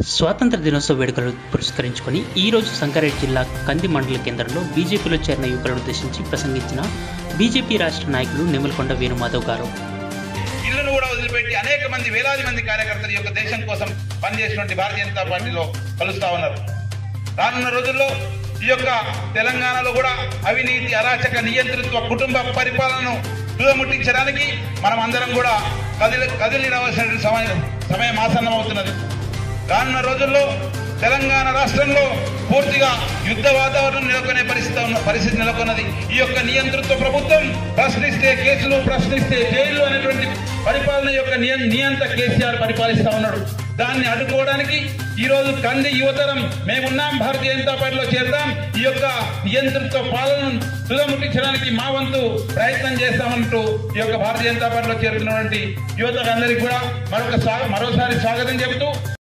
స్వాతంత్ర దినోత్సవ వేడుకలు పురస్కరించుకొని ఈ రోజు సంగారెడ్డి జిల్లా కంది మండల కేంద్రంలో బీజేపీలో చేరిన యువకులను ఉద్దేశించి ప్రసంగించిన బీజేపీ రాష్ట్ర నాయకులు నిమ్మలకొండ వేణుమాధవ్ గారు ఇళ్లను కూడా వదిలిపెట్టి అనేక మంది వేలాది మంది కార్యకర్తలు ఈ యొక్క దేశం కోసం పనిచేసినటువంటి భారతీయ జనతా పార్టీలో కలుస్తా ఉన్నారు రానున్న రోజుల్లో ఈ యొక్క తెలంగాణలో కూడా అవినీతి అరాచక నియంతృత్వ కుటుంబ పరిపాలనను దురముట్టించడానికి మనం అందరం కూడా కదిలి కదిలి రావాల్సిన సమయం సమయం ఆసన్నం అవుతున్నది రానున్న రోజుల్లో తెలంగాణ రాష్ట్రంలో పూర్తిగా యుద్ధ వాతావరణం నెలకొనే పరిస్థితి ఉన్న పరిస్థితి నెలకొన్నది ఈ యొక్క నియంతృత్వ ప్రభుత్వం ప్రశ్నిస్తే కేసులు ప్రశ్నిస్తే జైలు అనేటువంటి పరిపాలన యొక్క నియం నియంత కేసీఆర్ పరిపాలిస్తా ఉన్నాడు దాన్ని అడ్డుకోవడానికి ఈ రోజు కంది యువతరం మేమున్నాం భారతీయ జనతా పార్టీలో చేద్దాం ఈ యొక్క నియంతృత్వ పాలనను తుదముట్టించడానికి మా వంతు ప్రయత్నం చేస్తామంటూ ఈ యొక్క భారతీయ జనతా పార్టీలో చేరుతున్నటువంటి యువతకు అందరికీ కూడా మరొక స్వా- మరోసారి స్వాగతం చెబుతూ